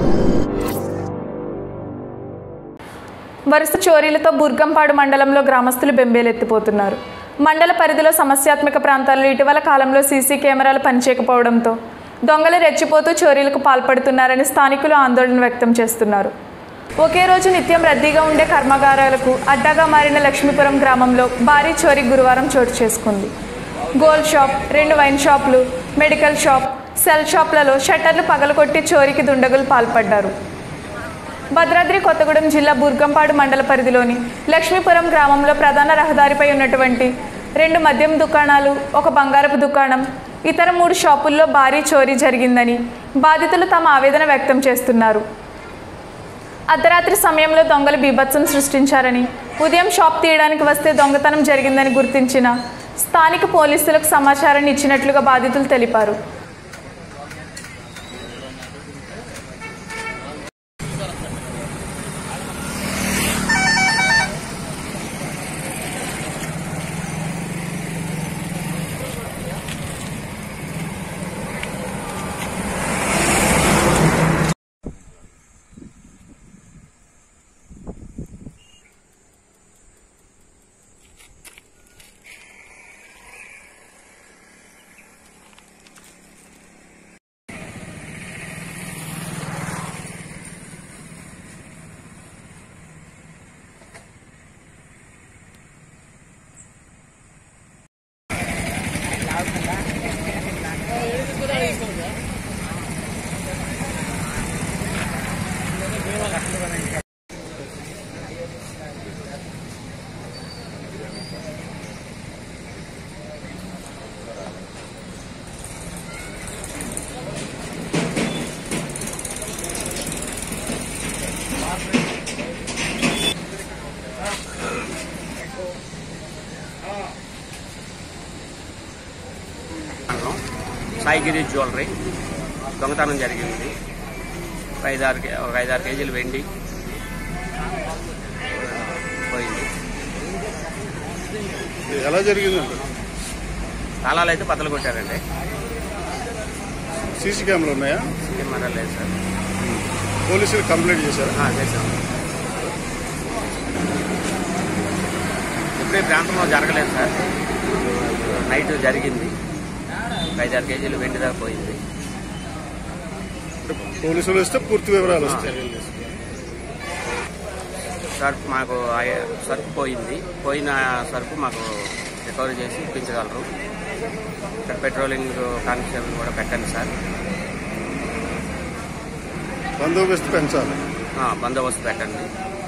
వరుస చోరీలతో బుర్గంపాడు మండలంలో గ్రామస్తులు బెంబేలెత్తిపోతున్నారు మండల పరిధిలో సమస్యాత్మక ప్రాంతాల్లో ఇటీవల కాలంలో సీసీ కెమెరాలు పనిచేయకపోవడంతో దొంగలు రెచ్చిపోతూ చోరీలకు పాల్పడుతున్నారని స్థానికులు ఆందోళన వ్యక్తం చేస్తున్నారు ఒకే రోజు నిత్యం రద్దీగా ఉండే కర్మాగారాలకు అడ్డాగా మారిన లక్ష్మీపురం గ్రామంలో భారీ చోరీ గురువారం చోటు చేసుకుంది గోల్డ్ షాప్ రెండు వైన్ షాపులు మెడికల్ షాప్ సెల్ షాప్లలో షట్టర్లు పగలగొట్టి చోరీకి దుండగులు పాల్పడ్డారు భద్రాద్రి కొత్తగూడెం జిల్లా బుర్గంపాడు మండల పరిధిలోని లక్ష్మీపురం గ్రామంలో ప్రధాన రహదారిపై ఉన్నటువంటి రెండు మద్యం దుకాణాలు ఒక బంగారపు దుకాణం ఇతర మూడు షాపుల్లో భారీ చోరీ జరిగిందని బాధితులు తమ ఆవేదన వ్యక్తం చేస్తున్నారు అర్ధరాత్రి సమయంలో దొంగలు బీభత్సం సృష్టించారని ఉదయం షాప్ తీయడానికి వస్తే దొంగతనం జరిగిందని గుర్తించిన స్థానిక పోలీసులకు సమాచారాన్ని ఇచ్చినట్లుగా బాధితులు తెలిపారు అంటాం సాయిగిరి జ్యువెలరీ దొంగతనం జరిగింది ఒక ఐదారు కే- ఒక ఐదారు కేజీలు వెండి పోయింది ఎలా జరిగిందండి తాళాలు అయితే బద్దలు కొట్టారండి సీసీ కెమెరా ఉన్నాయా కెమెరా లేదు సార్ పోలీసులు కంప్లైంట్ చేశారా ఆ, చేశాం ఇప్పుడు ఈ ప్రాంతంలో జరగలేదు సార్ నైట్ జరిగింది ఒక ఐదారు కేజీలు వెండి దాకా పోయింది అంటే పోలీసులు వస్తే పూర్తి వివరాలు వస్తాయి సరుకు మాకు ఆ- సరుకు పోయింది పోయిన సరుకు మాకు రికవరీ చేసి ఇప్పించగలరు ఇక్కడ పెట్రోలింగ్ కానిస్టేబుల్ కూడా పెట్టండి సార్ బందోబస్తు పెంచాలి ఆ, బందోబస్తు పెట్టండి